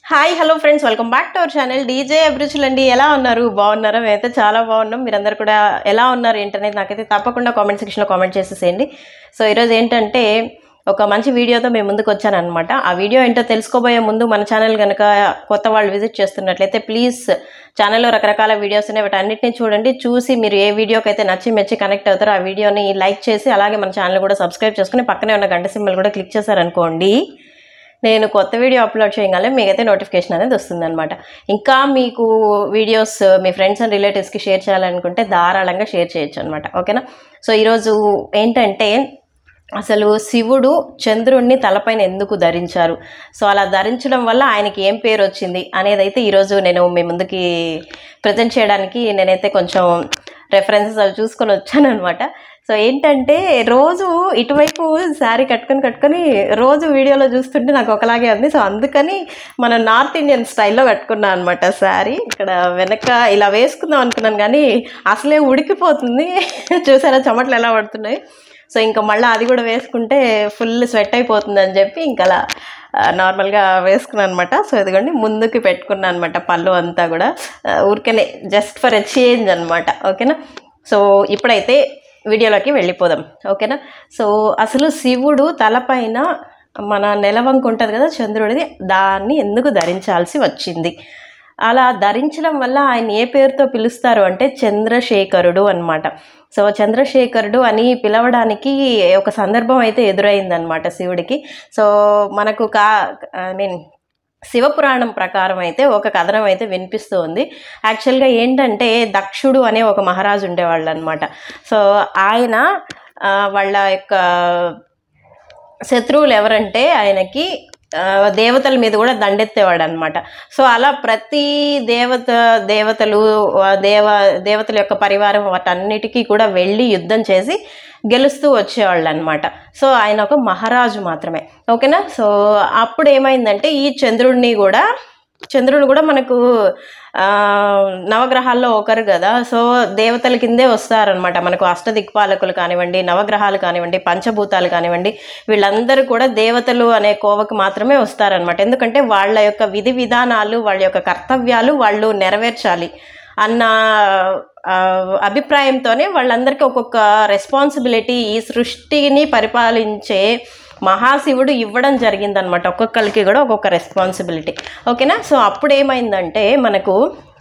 hi hello friends welcome back to our channel DJ అభిరుచులు అండి ఎలా ఉన్నారు బాగున్నారా మేమైతే చాలా బాగున్నాం మీరందరూ కూడా ఎలా ఉన్నారు ఏంటనేది నాకైతే తప్పకుండా కామెంట్ సెక్షన్లో కామెంట్ చేసేసేయండి సో ఈరోజు ఏంటంటే ఒక మంచి వీడియోతో మేము ముందుకు వచ్చాను అనమాట ఆ వీడియో ఏంటో తెలుసుకోబోయే ముందు మన ఛానల్ కనుక కొత్త వాళ్ళు విజిట్ చేస్తున్నట్లయితే ప్లీజ్ ఛానల్లో రకరకాల వీడియోస్ ఉన్నాయి వాటి అన్నిటిని చూడండి చూసి మీరు ఏ వీడియోకి అయితే నచ్చి మెచ్చి కనెక్ట్ అవుతారో ఆ వీడియోని లైక్ చేసి అలాగే మన ఛానల్ కూడా సబ్స్క్రైబ్ చేసుకుని పక్కనే ఉన్న గంట సింబల్ కూడా క్లిక్ చేశారనుకోండి నేను కొత్త వీడియో అప్లోడ్ చేయగానే మీకైతే నోటిఫికేషన్ అనేది వస్తుందన్నమాట ఇంకా మీకు వీడియోస్ మీ ఫ్రెండ్స్ అండ్ రిలేటివ్స్కి షేర్ చేయాలనుకుంటే ధారాళంగా షేర్ చేయొచ్చు అనమాట ఓకేనా సో ఈరోజు ఏంటంటే అసలు శివుడు చంద్రుణ్ణి తలపైన ఎందుకు ధరించారు సో అలా ధరించడం వల్ల ఆయనకి ఏం పేరు వచ్చింది అనేది అయితే ఈరోజు నేను మీ ముందుకి ప్రజెంట్ చేయడానికి నేనైతే కొంచెం రెఫరెన్సెస్ అవి చూసుకొని వచ్చానమాట సో ఏంటంటే రోజు ఇటువైపు శారీ కట్టుకొని కట్టుకొని రోజు వీడియోలో చూస్తుంటే నాకు ఒకలాగే ఉంది సో అందుకని మన నార్త్ ఇండియన్ స్టైల్లో కట్టుకున్నాను అనమాట శారీ ఇక్కడ వెనక ఇలా వేసుకుందాం అనుకున్నాను కానీ అసలే ఉడికిపోతుంది చూసారా చెమటలు ఎలా పడుతున్నాయి సో ఇంకా మళ్ళీ అది కూడా వేసుకుంటే ఫుల్ స్వెట్ అయిపోతుంది అని చెప్పి ఇంకా అలా ఆ, నార్మల్గా వేసుకున్నాను అనమాట సో ఇదిగోండి ముందుకి పెట్టుకున్నాను అనమాట పళ్ళు అంతా కూడా ఆ, ఊరికనే జస్ట్ ఫర్ ఎ చేంజ్ అనమాట ఓకేనా సో ఇప్పుడైతే వీడియోలోకి వెళ్ళిపోదాం ఓకేనా సో అసలు శివుడు తలపైన మన నెలవంక ఉంటుంది కదా చంద్రుడిది దాన్ని ఎందుకు ధరించాల్సి వచ్చింది అలా ధరించడం వల్ల ఆయన ఏ పేరుతో పిలుస్తారు అంటే చంద్రశేఖరుడు అన్నమాట సో చంద్రశేఖరుడు అని పిలవడానికి ఒక సందర్భం అయితే ఎదురైందనమాట శివుడికి సో మనకు కా ఐ మీన్ శివపురాణం ప్రకారం అయితే ఒక కథనం అయితే వినిపిస్తూ ఉంది యాక్చువల్గా ఏంటంటే దక్షుడు అనే ఒక మహారాజు ఉండేవాళ్ళు అనమాట సో ఆయన ఆ, వాళ్ళ యొక్క శత్రువులు ఎవరంటే ఆయనకి ఆ, దేవతల మీద కూడా దండెత్తేవాడు అనమాట సో అలా ప్రతి దేవత దేవతలు ఆ, దేవ దేవతల యొక్క పరివారం వాటన్నిటికీ కూడా వెళ్ళి యుద్ధం చేసి గెలుస్తూ వచ్చేవాళ్ళు అనమాట సో ఆయన ఒక మహారాజు మాత్రమే ఓకేనా సో అప్పుడు ఏమైందంటే ఈ చంద్రుడిని కూడా చంద్రుడు కూడా మనకు ఆ, నవగ్రహాల్లో ఒకరు కదా సో దేవతల కిందే వస్తారనమాట మనకు అష్టదిక్పాలకులు కానివ్వండి నవగ్రహాలు కానివ్వండి పంచభూతాలు కానివ్వండి వీళ్ళందరూ కూడా దేవతలు అనే కోవకు మాత్రమే వస్తారనమాట ఎందుకంటే వాళ్ళ యొక్క విధి విధానాలు వాళ్ళ యొక్క కర్తవ్యాలు వాళ్ళు నెరవేర్చాలి అన్న ఆ, అభిప్రాయంతోనే వాళ్ళందరికీ ఒక్కొక్క రెస్పాన్సిబిలిటీ ఈ సృష్టిని పరిపాలించే మహాశివుడు ఇవ్వడం జరిగిందనమాట ఒక్కొక్కరికి కూడా ఒక్కొక్క రెస్పాన్సిబిలిటీ ఓకేనా సో అప్పుడు ఏమైందంటే మనకు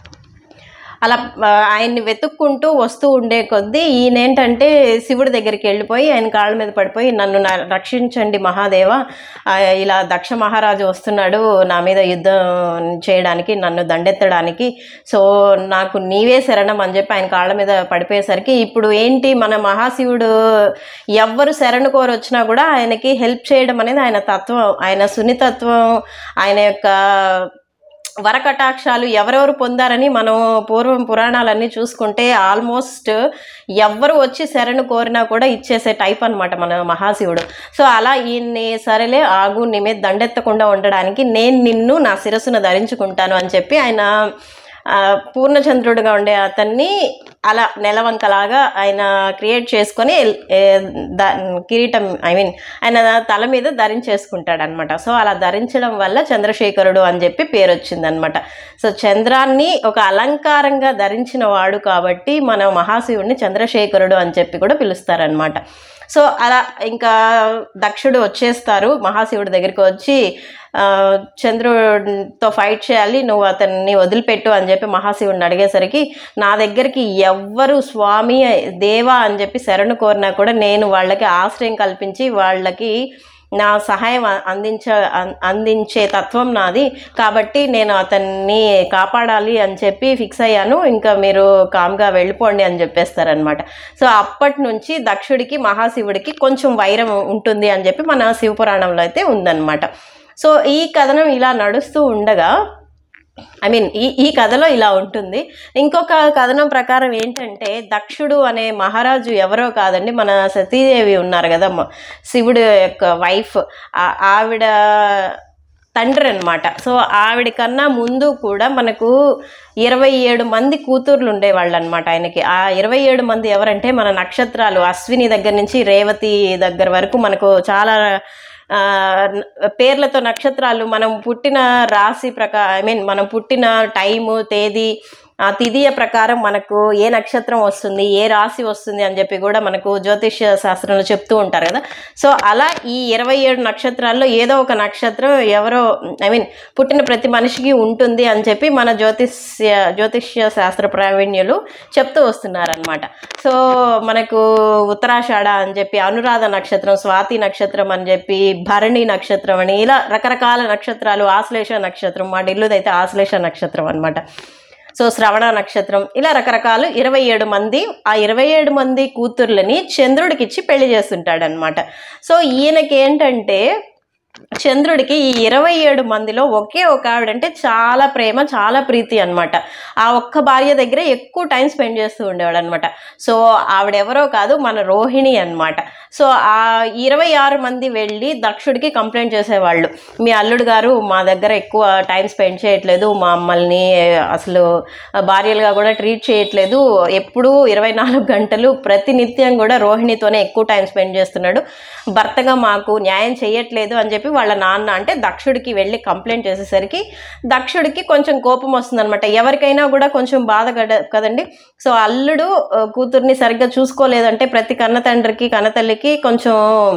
అలా ఆ, ఆయన్ని వెతుక్కుంటూ వస్తూ ఉండే కొద్దీ ఈయన ఏంటంటే శివుడి దగ్గరికి వెళ్ళిపోయి ఆయన కాళ్ళ మీద పడిపోయి నన్ను నా రక్షించండి మహాదేవ ఆ, ఇలా దక్ష మహారాజు వస్తున్నాడు నా మీద యుద్ధం చేయడానికి నన్ను దండెత్తడానికి సో నాకు నీవే శరణం అని చెప్పి ఆయన కాళ్ళ మీద పడిపోయేసరికి ఇప్పుడు ఏంటి మన మహాశివుడు ఎవ్వరు శరణు కోరి వచ్చినా కూడా ఆయనకి హెల్ప్ చేయడం అనేది ఆయన తత్వం ఆయన సున్నితత్వం ఆయన యొక్క వరకటాక్షాలు ఎవరెవరు పొందారని మనం పూర్వం పురాణాలన్నీ చూసుకుంటే ఆల్మోస్ట్ ఎవ్వరు వచ్చి శరణు కోరినా కూడా ఇచ్చేసే టైప్ అనమాట మన మహాశివుడు సో అలా ఈయన్ని సరేలే ఆగు నీ మీద దండెత్తకుండా ఉండడానికి నేను నిన్ను నా శిరస్సును ధరించుకుంటాను అని చెప్పి ఆయన ఆ, పూర్ణచంద్రుడిగా ఉండే అతన్ని అలా నెలవంకలాగా ఆయన క్రియేట్ చేసుకొని ఏ, ద- కిరీటం ఐ మీన్ ఆయన తల మీద ధరించేసుకుంటాడు అనమాట సో అలా ధరించడం వల్ల చంద్రశేఖరుడు అని చెప్పి పేరు వచ్చిందనమాట సో చంద్రాన్ని ఒక అలంకారంగా ధరించిన వాడు కాబట్టి మన మహాశివుడిని చంద్రశేఖరుడు అని చెప్పి కూడా పిలుస్తారనమాట సో అలా ఇంకా దక్షుడు వచ్చేస్తారు మహాశివుడి దగ్గరికి వచ్చి ఆ, చంద్రుడితో ఫైట్ చేయాలి నువ్వు అతన్ని వదిలిపెట్టు అని చెప్పి మహాశివుడిని అడిగేసరికి నా దగ్గరికి ఎవ్వరు స్వామి దేవా అని చెప్పి శరణు కోరినా కూడా నేను వాళ్ళకి ఆశ్రయం కల్పించి వాళ్ళకి నా సహాయం అ- అందించ అం- అందించే తత్వం నాది కాబట్టి నేను అతన్ని కాపాడాలి అని చెప్పి ఫిక్స్ అయ్యాను ఇంకా మీరు కామ్గా వెళ్ళిపోండి అని చెప్పేస్తారనమాట సో అప్పటి నుంచి దక్షుడికి మహాశివుడికి కొంచెం వైరం ఉంటుంది అని చెప్పి మన శివపురాణంలో అయితే ఉందన్నమాట సో ఈ కథనం ఇలా నడుస్తూ ఉండగా ఐ మీన్ ఈ ఈ కథలో ఇలా ఉంటుంది ఇంకొక కథనం ప్రకారం ఏంటంటే దక్షుడు అనే మహారాజు ఎవరో కాదండి మన సతీదేవి ఉన్నారు కదా మ- శివుడు యొక్క వైఫ్ ఆవిడ తండ్రి అనమాట సో ఆవిడ కన్నా ముందు కూడా మనకు ఇరవై ఏడు మంది కూతుర్లు ఉండేవాళ్ళు అనమాట ఆయనకి ఆ ఇరవై ఏడు మంది ఎవరంటే మన నక్షత్రాలు అశ్విని దగ్గర నుంచి రేవతి దగ్గర వరకు మనకు చాలా ఆ, న- పేర్లతో నక్షత్రాలు మనం పుట్టిన రాశి ప్రకారం ఐ మీన్ మనం పుట్టిన టైము తేదీ ఆ తిథియ ప్రకారం మనకు ఏ నక్షత్రం వస్తుంది ఏ రాశి వస్తుంది అని చెప్పి కూడా మనకు జ్యోతిష్య శాస్త్రంలో చెప్తూ ఉంటారు కదా సో అలా ఈ ఇరవై ఏడు నక్షత్రాల్లో ఏదో ఒక నక్షత్రం ఎవరో ఐ మీన్ పుట్టిన ప్రతి మనిషికి ఉంటుంది అని చెప్పి మన జ్యోతిష్య జ్యోతిష్య శాస్త్ర ప్రావీణ్యులు చెప్తూ వస్తున్నారనమాట సో మనకు ఉత్తరాషాఢ అని చెప్పి అనురాధ నక్షత్రం స్వాతి నక్షత్రం అని చెప్పి భరణి నక్షత్రం అని ఇలా రకరకాల నక్షత్రాలు ఆశ్లేష నక్షత్రం మా ఢిల్లుదైతే ఆశ్లేష నక్షత్రం అనమాట సో శ్రవణ నక్షత్రం ఇలా రకరకాలు ఇరవై ఏడు మంది ఆ ఇరవై ఏడు మంది కూతుర్లని చంద్రుడికి ఇచ్చి పెళ్లి చేస్తుంటాడనమాట సో ఈయనకి ఏంటంటే చంద్రుడికి ఈ ఇరవై ఏడు మందిలో ఒకే ఒక ఆవిడంటే చాలా ప్రేమ చాలా ప్రీతి అన్నమాట ఆ ఒక్క భార్య దగ్గర ఎక్కువ టైం స్పెండ్ చేస్తూ ఉండేవాడు అనమాట సో ఆవిడెవరో కాదు మన రోహిణి అన్నమాట సో ఆ ఇరవై ఆరు మంది వెళ్ళి దక్షుడికి కంప్లైంట్ చేసేవాళ్ళు మీ అల్లుడు గారు మా దగ్గర ఎక్కువ టైం స్పెండ్ చేయట్లేదు మా మమ్మల్ని అసలు భార్యలుగా కూడా ట్రీట్ చేయట్లేదు ఎప్పుడూ ఇరవై నాలుగు గంటలు ప్రతినిత్యం కూడా రోహిణితోనే ఎక్కువ టైం స్పెండ్ చేస్తున్నాడు భర్తగా మాకు న్యాయం చేయట్లేదు అని చెప్పి వాళ్ళ నాన్న అంటే దక్షుడికి వెళ్ళి కంప్లైంట్ చేసేసరికి దక్షుడికి కొంచెం కోపం వస్తుందన్నమాట ఎవరికైనా కూడా కొంచెం బాధ కద- కదండి సో అల్లుడు ఆ, కూతుర్ని సరిగ్గా చూసుకోలేదంటే ప్రతి కన్న తండ్రికి కన్నతల్లికి కొంచెం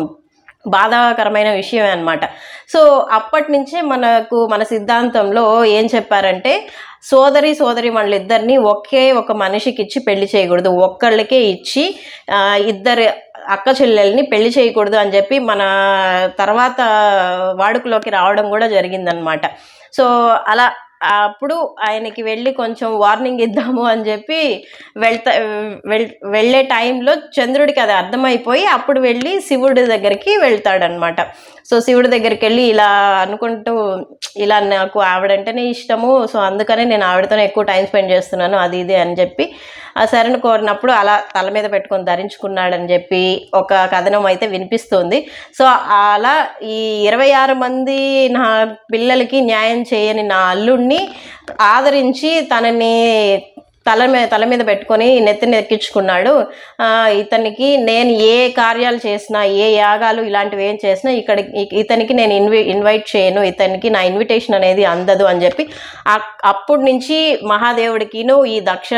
బాధాకరమైన విషయమే అనమాట సో అప్పటి నుంచే మనకు మన సిద్ధాంతంలో ఏం చెప్పారంటే సోదరి సోదరి వాళ్ళిద్దరిని ఒకే ఒక మనిషికి ఇచ్చి పెళ్లి చేయకూడదు ఒక్కళ్ళకే ఇచ్చి ఆ, ఇద్దరు అక్క చెల్లెల్ని పెళ్లి చేయకూడదు అని చెప్పి మన తర్వాత వాడుకలోకి రావడం కూడా జరిగిందనమాట సో అలా అప్పుడు ఆయనకి వెళ్ళి కొంచెం వార్నింగ్ ఇద్దాము అని చెప్పి వెళ్తా వెళ్ వెళ్ళే టైంలో చంద్రుడికి అది అర్థమైపోయి అప్పుడు వెళ్ళి శివుడి దగ్గరికి వెళ్తాడనమాట సో శివుడి దగ్గరికి వెళ్ళి ఇలా అనుకుంటూ ఇలా నాకు ఆవిడంటేనే ఇష్టము సో అందుకనే నేను ఆవిడతోనే ఎక్కువ టైం స్పెండ్ చేస్తున్నాను అది ఇది అని చెప్పి ఆ శరణు కోరినప్పుడు అలా తల మీద పెట్టుకొని ధరించుకున్నాడని చెప్పి ఒక కథనం అయితే వినిపిస్తుంది సో అలా ఈ ఇరవై ఆరు మంది నా పిల్లలకి న్యాయం చేయని నా అల్లుడిని ఆదరించి తనని తల మీద తల మీద పెట్టుకొని నెత్తిని ఎక్కించుకున్నాడు ఆ, ఇతనికి నేను ఏ కార్యాలు చేసినా ఏ యాగాలు ఇలాంటివి ఏం చేసినా ఇక్కడ ఇతనికి నేను ఇన్వి ఇన్వైట్ చేయను ఇతనికి నా ఇన్విటేషన్ అనేది అందదు అని చెప్పి అ- అప్పటి నుంచి మహాదేవుడికిను ఈ దక్ష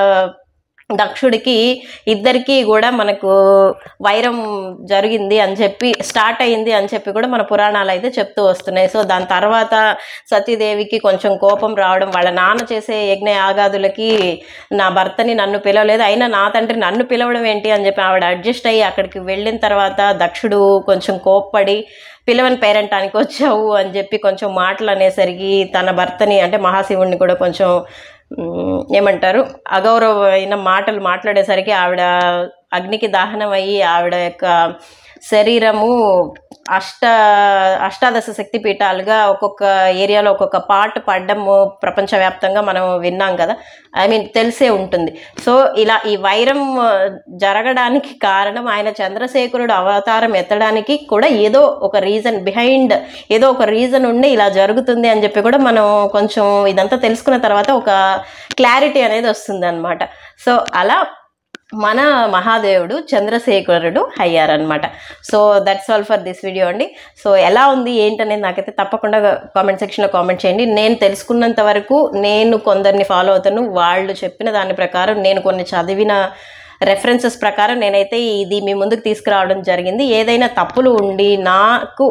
దక్షుడికి ఇద్దరికి కూడా మనకు వైరం జరిగింది అని చెప్పి స్టార్ట్ అయింది అని చెప్పి కూడా మన పురాణాలు అయితే చెప్తూ వస్తున్నాయి సో దాని తర్వాత సతీదేవికి కొంచెం కోపం రావడం వాళ్ళ నాన్న చేసే యజ్ఞ యాగాదులకి నా భర్తని నన్ను పిలవలేదు అయినా నా తండ్రి నన్ను పిలవడం ఏంటి అని చెప్పి ఆవిడ అడ్జస్ట్ అయ్యి అక్కడికి వెళ్ళిన తర్వాత దక్షుడు కొంచెం కోప్పడి పిలవని పేరంటానికి వచ్చావు అని చెప్పి కొంచెం మాటలు అనేసరికి తన భర్తని అంటే మహాశివుడిని కూడా కొంచెం మ్, ఏమంటారు అగౌరవమైన మాటలు మాట్లాడేసరికి ఆవిడ అగ్నికి దహనం అయ్యి ఆవిడ యొక్క శరీరము అష్ట అష్టాదశ శక్తి పీఠాలుగా ఒక్కొక్క ఏరియాలో ఒక్కొక్క పార్ట్ పడ్డము ప్రపంచవ్యాప్తంగా మనం విన్నాం కదా ఐ మీన్ తెలిసే ఉంటుంది సో ఇలా ఈ వైరం ఆ, జరగడానికి కారణం ఆయన చంద్రశేఖరుడు అవతారం ఎత్తడానికి కూడా ఏదో ఒక రీజన్ బిహైండ్ ఏదో ఒక రీజన్ ఉండి ఇలా జరుగుతుంది అని చెప్పి కూడా మనం కొంచెం ఇదంతా తెలుసుకున్న తర్వాత ఒక క్లారిటీ అనేది వస్తుంది అనమాట సో అలా మన మహాదేవుడు చంద్రశేఖరుడు అయ్యారనమాట so that's all for this video అండి సో ఎలా ఉంది ఏంటనేది నాకైతే తప్పకుండా కామెంట్ సెక్షన్లో కామెంట్ చేయండి నేను తెలుసుకున్నంత వరకు నేను కొందరిని ఫాలో అవుతాను వాళ్ళు చెప్పిన దాని ప్రకారం నేను కొన్ని చదివిన రెఫరెన్సెస్ ప్రకారం నేనైతే ఇది మీ ముందుకు తీసుకురావడం జరిగింది ఏదైనా తప్పులు ఉండి నాకు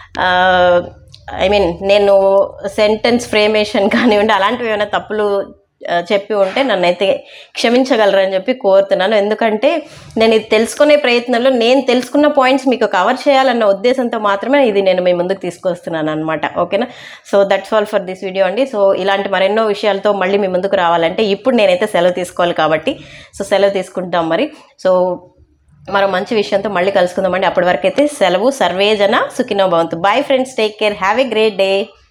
ఐ మీన్ నేను సెంటెన్స్ ఫ్రేమేషన్ కానివ్వండి అలాంటివి ఏమైనా తప్పులు ఆ, చెప్పి ఉంటే నన్నైతే క్షమించగలరని చెప్పి కోరుతున్నాను ఎందుకంటే నేను ఇది తెలుసుకునే ప్రయత్నంలో నేను తెలుసుకున్న పాయింట్స్ మీకు కవర్ చేయాలన్న ఉద్దేశంతో మాత్రమే ఇది నేను మీ ముందుకు తీసుకొస్తున్నాను అనమాట ఓకేనా so that's all for this video అండి సో ఇలాంటి మరెన్నో విషయాలతో మళ్ళీ మీ ముందుకు రావాలంటే ఇప్పుడు నేనైతే సెలవు తీసుకోవాలి కాబట్టి సో సెలవు తీసుకుంటాం మరి సో మరో మంచి విషయంతో మళ్ళీ కలుసుకుందామండి అప్పటి వరకు అయితే సెలవు సర్వేజన సుఖినో భవంతు bye friends take care have a great day